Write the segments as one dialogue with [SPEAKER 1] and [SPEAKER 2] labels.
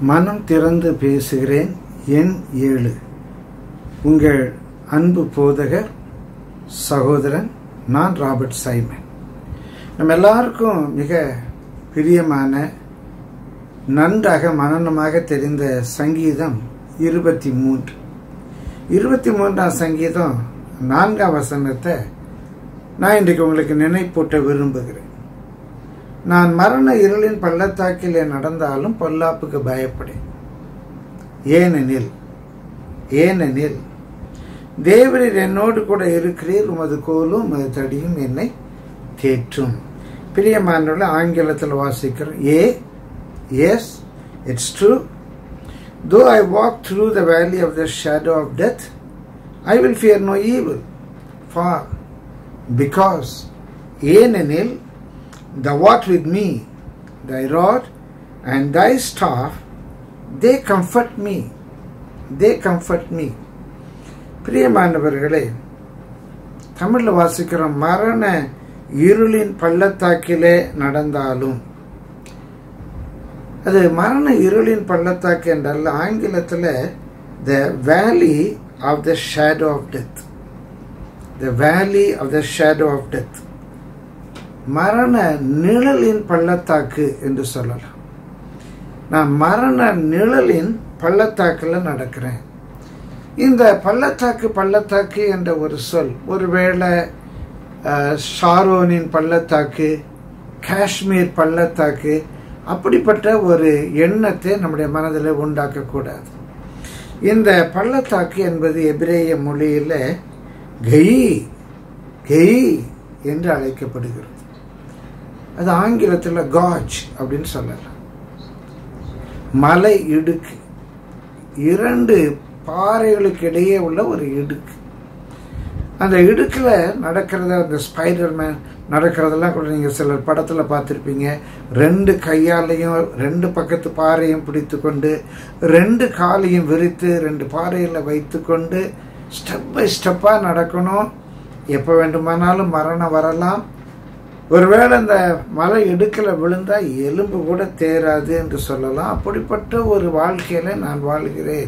[SPEAKER 1] மனம் திறந்து பேசுகிறேன் எண் ஏழு உங்கள் அன்பு போதகர் சகோதரன் நான் ராபர்ட் சைமன் நம்ம எல்லாருக்கும் மிக பிரியமான நன்றாக மனநமாக தெரிந்த சங்கீதம் இருபத்தி மூன்று இருபத்தி மூன்றாம் சங்கீதம் நான்காம் வசனத்தை நான் இன்றைக்கு உங்களுக்கு நினைப்பூட்ட விரும்புகிறேன் நான் மரண இருளின் பள்ளத்தாக்கிலே நடந்தாலும் பொல்லாப்புக்கு பயப்படேன் ஏனெனில் ஏனெனில் தேவரீர் என்னோடு கூட இருக்கிறீர் உமது கோலும் உமது தடியும் என்னை தேற்றும் பிரியமானவர்கள் ஆங்கிலத்தில் வாசிக்கிறோம் ஏ எஸ் இட்ஸ் ட்ரூ தோ I walk through the valley of the shadow of death I will fear no evil for because ஏனெனில் thou art with me, thy rod and thy staff, they comfort me. They comfort me. பிரியமானவர்களே தமிழில் வாசிக்கிற மரண இருளின் பள்ளத்தாக்கிலே நடந்தாலும் அது மரண இருளின் பள்ளத்தாக்கு என்றால் ஆங்கிலத்தில் the valley of the shadow of death the valley of the shadow of death மரண நிழலின் பள்ளத்தாக்கு என்று சொல்லலாம் நான் மரண நிழலின் பள்ளத்தாக்கில் நடக்கிறேன் இந்த பள்ளத்தாக்கு பள்ளத்தாக்கு என்ற ஒரு சொல் ஒருவேளை ஷாரோனின் பள்ளத்தாக்கு காஷ்மீர் பள்ளத்தாக்கு அப்படிப்பட்ட ஒரு எண்ணத்தை நம்முடைய மனதில் உண்டாக்கக்கூடாது இந்த பள்ளத்தாக்கு என்பது எபிரேய மொழியில் கெய் கெய் என்று அழைக்கப்படுகிறது அது ஆங்கிலத்தில் காஜ் அப்படின்னு சொல்லலாம் மலை இடுக்கு இரண்டு பாறைகளுக்கு இடையே உள்ள ஒரு இடுக்கு அந்த இடுக்கில் நடக்கிறத அந்த ஸ்பைடர் மேன் நடக்கிறதெல்லாம் கூட நீங்கள் சிலர் படத்தில் பார்த்துருப்பீங்க ரெண்டு கையாலையும் ரெண்டு பக்கத்து பாறையும் பிடித்து கொண்டு ரெண்டு காலையும் விரித்து ரெண்டு பாறையில் வைத்து கொண்டு ஸ்டெப் பை ஸ்டெப்பாக நடக்கணும் எப்போ வேண்டுமானாலும் மரணம் வரலாம் ஒருவேளை இந்த மலை இடுக்கில் விழுந்தா எலும்பு கூட தேராது என்று சொல்லலாம் அப்படிப்பட்ட ஒரு வாழ்க்கையில நான் வாழ்கிறேன்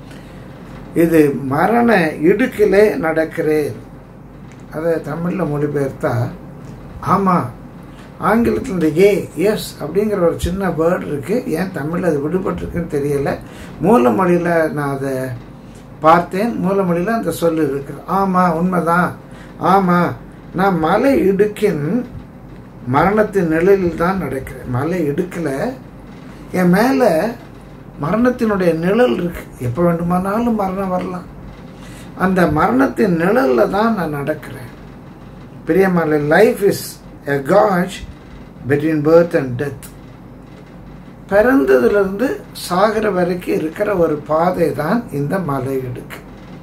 [SPEAKER 1] இது மரண இடுக்கிலே நடக்கிறேன் அதை தமிழில் மொழிபெயர்த்தா ஆமாம் ஆங்கிலத்தில் இந்த ஏ எஸ் அப்படிங்கிற ஒரு சின்ன வேர்டு இருக்கு ஏன் தமிழில் அது விடுபட்டிருக்குன்னு தெரியல மூல மொழியில் நான் அதை பார்த்தேன் மூல மொழியில் அந்த சொல் இருக்கு ஆமாம் உண்மைதான் ஆமாம் நான் மலை இடுக்கின் மரணத்தின் நிழலில் தான் நடக்கிறேன் மலை இடுக்கில் என் மேலே மரணத்தினுடைய நிழல் இருக்கு எப்போ வேண்டுமானாலும் மரணம் வரலாம் அந்த மரணத்தின் நிழலில் தான் நான் நடக்கிறேன் பிரியமலை life is a cage between birth and death பிறந்ததுலேருந்து சாகிற வரைக்கும் இருக்கிற ஒரு பாதை தான் இந்த மலை இடுக்கு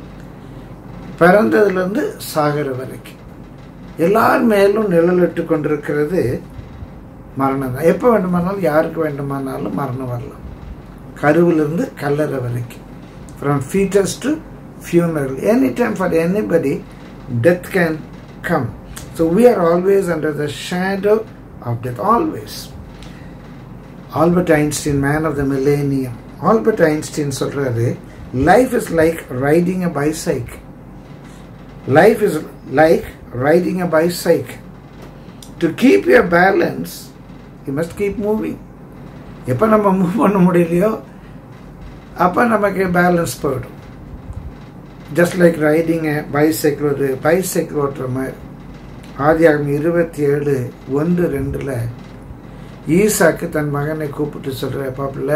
[SPEAKER 1] பிறந்ததுலேருந்து சாகிற வரைக்கும் எல்லார் மேலும் நிழலிட்டு கொண்டிருக்கிறது மரணம் தான் எப்போ வேண்டுமானாலும் யாருக்கு வேண்டுமானாலும் மரணம் வரலாம் கருவிலிருந்து கல்லறை வரைக்கும் from foetus to funeral any time for anybody death can come so we are always under the shadow of death always Albert Einstein man of the millennium Albert Einstein சொல்கிறாரு life is like riding a bicycle life is like riding a bicycle. To keep your balance, you must keep moving. எப்போ நம்ம move பண்ண முடியலையோ அப்போ நமக்கு balance போயிடும் just like riding bicycle ஒரு bicycle ஓட்டுற மாதிரி ஆதியாகம் இருபத்தி ஏழு ஒன்று ரெண்டில் ஈசாக்கு தன் மகனை கூப்பிட்டு சொல்கிற பாப்பில்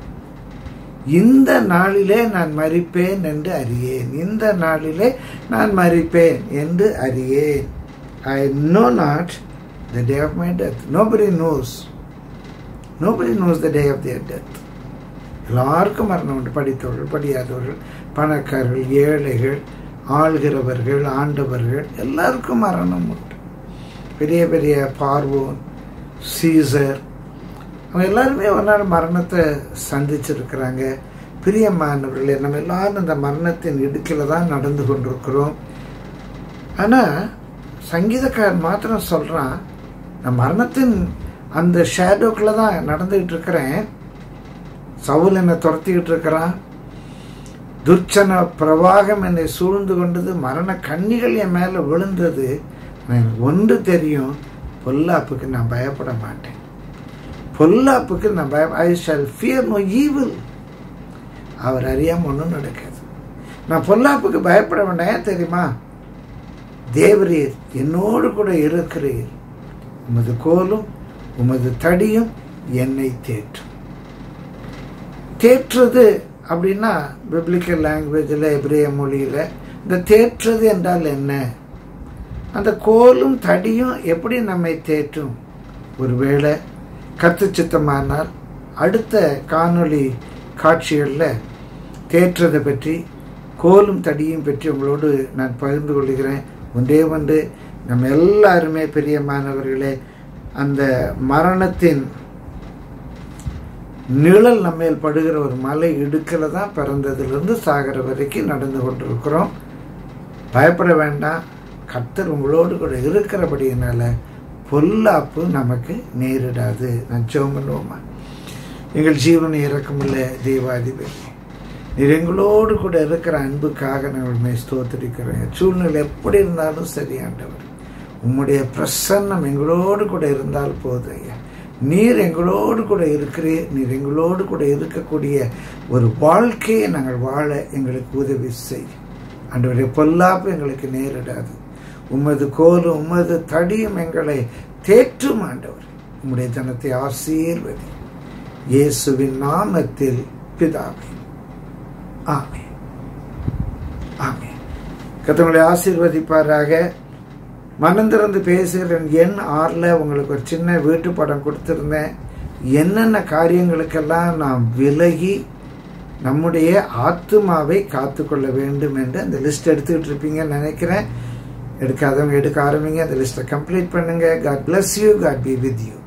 [SPEAKER 1] இந்த நாளிலே நான் மறிப்பேன் என்று அறியேன் இந்த நாளிலே நான் மறிப்பேன் என்று அறியேன் I know not the day of my death nobody knows nobody knows the day of their death எல்லாருக்கும் மரணம் உண்டு படித்தவர்கள் படியாதவர்கள் பணக்காரர்கள் ஏழைகள் ஆள்கிறவர்கள் ஆண்டவர்கள் எல்லாருக்கும் மரணம் உண்டு பெரிய பெரிய பார்வோன் சீசர் அவங்க எல்லாருமே ஒரு நாள் மரணத்தை சந்திச்சிருக்கிறாங்க பிரியமானவர்களே நம்ம எல்லாரும் இந்த மரணத்தின் இடுக்கில் தான் நடந்து கொண்டிருக்கிறோம் ஆனால் சங்கீதக்காரன் மாத்திரம் சொல்கிறான் நான் மரணத்தின் அந்த ஷேடோக்கில் தான் நடந்துகிட்டு இருக்கிறேன் சவுல் என்னை துரத்திக்கிட்டு இருக்கிறான் துர்ச்சன பிரவாகம் என்னை சூழ்ந்து கொண்டது மரண கண்ணிகள் என் மேலே விழுந்தது எனக்கு ஒன்று தெரியும் பொல்லாப்புக்கு நான் பயப்பட மாட்டேன் பொல்லாப்புக்கு நான் பய I shall fear no evil அவர் அறியாமல் ஒன்றும் நடக்காது நான் பொல்லாப்புக்கு பயப்பட வேண்டாம் ஏன் தெரியுமா தேவரீர் என்னோடு கூட இருக்கிறீர் உமது கோலும் உமது தடியும் என்னை தேற்றும் தேற்றுறது அப்படின்னா பிப்ளிக்கல் லாங்குவேஜில் எப்ரிய மொழியில் இந்த தேற்றுறது என்றால் என்ன அந்த கோலும் தடியும் எப்படி நம்மை தேற்றும் ஒருவேளை கத்து சித்தமானால் அடுத்த காணொளி காட்சிகளில் தேற்றதை பற்றி கோலும் தடியும் பற்றி உங்களோடு நான் பகிர்ந்து கொள்கிறேன் ஒன்றே ஒன்று நம்ம எல்லாருமே பிரியமானவர்களே அந்த மரணத்தின் நிழல் நம்மேல் படுகிற ஒரு மலை இடுக்கில் தான் பிறந்ததுலேருந்து சாகிற வரைக்கும் நடந்து கொண்டிருக்கிறோம் பயப்பட வேண்டாம் கர்த்தர் உங்களோடு கூட இருக்கிறபடியினால பொல்லாப்பு நமக்கு நேரிடாது நான் ஜெபம் பண்ணுவோமா எங்கள் ஜீவனை இறக்கமில்ல தெய்வாதிபதி நீர் எங்களோடு கூட இருக்கிற அன்புக்காக நாங்கள் மே ஸ்தோத்திரிக்கிறோம் சூழ்நிலை எப்படி இருந்தாலும் சரி ஆண்டவர் உம்முடைய பிரசன்னம் எங்களோடு கூட இருந்தால் போதும் ஐயா நீர் எங்களோடு கூட இருக்கிறீர் நீர் எங்களோடு கூட இருக்கக்கூடிய ஒரு வாழ்க்கையை நாங்கள் வாழ எங்களுக்கு உதவி செய் அன்றைய பொல்லாப்பு எங்களுக்கு நேரிடாது உமது கோலும் உமது தடியும் எங்களை தேற்றும் ஆண்டவர் உம்முடைய ஜனத்தை ஆசீர்வதி இயேசுவின் நாமத்தில் பிதாவே ஆமே ஆமே கத்தவங்களை ஆசீர்வதிப்பாராக மனம் திறந்து பேசுகிறேன் எண் ஆறில் உங்களுக்கு ஒரு சின்ன வீட்டு படம் கொடுத்துருந்தேன் என்னென்ன காரியங்களுக்கெல்லாம் நாம் விலகி நம்முடைய ஆத்மாவை காத்துக்கொள்ள வேண்டும் என்று அந்த லிஸ்ட் எடுத்துக்கிட்டு இருப்பீங்கன்னு நினைக்கிறேன் எடுக்காதவங்க எடுக்க ஆரம்பிங்க அந்த லிஸ்ட்டை கம்ப்ளீட் பண்ணுங்க God bless you God be with you